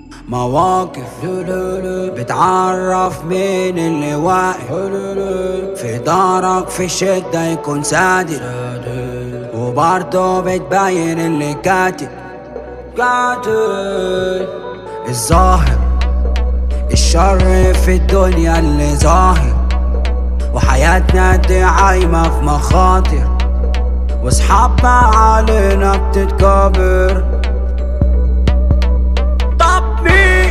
مواقف بتعرف مين اللي واقف في دارك في الشدة يكون صادق وبرضه بتبين اللي كاتب كاتب الظاهر الشر في الدنيا اللي ظاهر وحياتنا دي عايمة في مخاطر واصحابنا علينا بتتكبر طب مين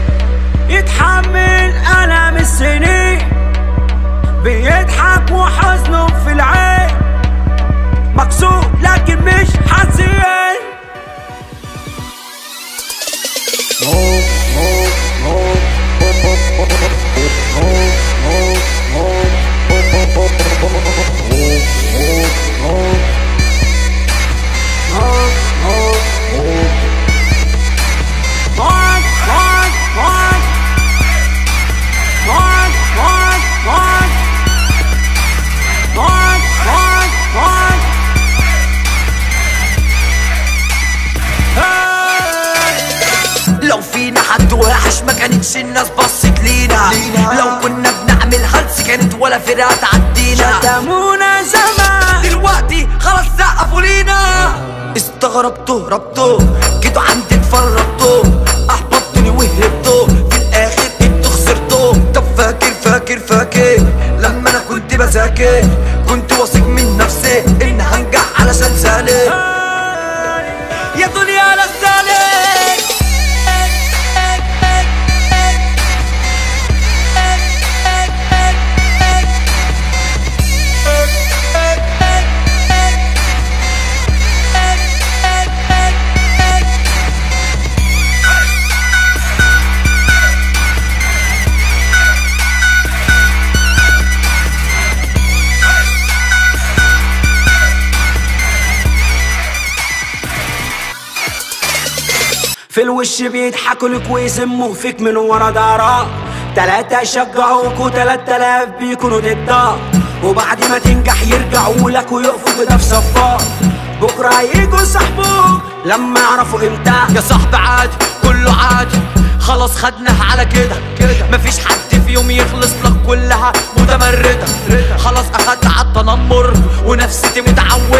يتحمل ألم السنين بيضحك وحزنه في العين مكسور لكن مش حزين Mark, Mark, Mark. Mark, Mark, Mark. Mark, Mark, Mark. Hey! لو فينا حد وحش ما كانتش الناس بصت لينا لو كنا بنعمل هلس كانت ولا فرقة تعدينا شتمونا زمان دلوقتي خلاص سقفوا لينا استغربتوا ربطوا جيتوا عندي اتفرجتوا احبطتوني وهربتوا في الاخر انتوا خسرتوا طب فاكر فاكر فاكر لما انا كنت بذاكر كنت واثق من نفسي ان هنجح علشان سالك يا دنيا لا سالك في الوش بيضحكوا لك ويسموا فيك من ورا دارا تلاتة يشجعوك وتلات آلاف بيكونوا ضدك وبعد ما تنجح يرجعوا لك ويقفوا كده في صفك بكرة يجوا صاحبوك لما يعرفوا امتى يا صاحبي عادي كله عادي خلاص خدناها على كده مفيش حد في يوم يخلص لك كلها متمردة خلاص اخدت على التنمر ونفسيتي متعودة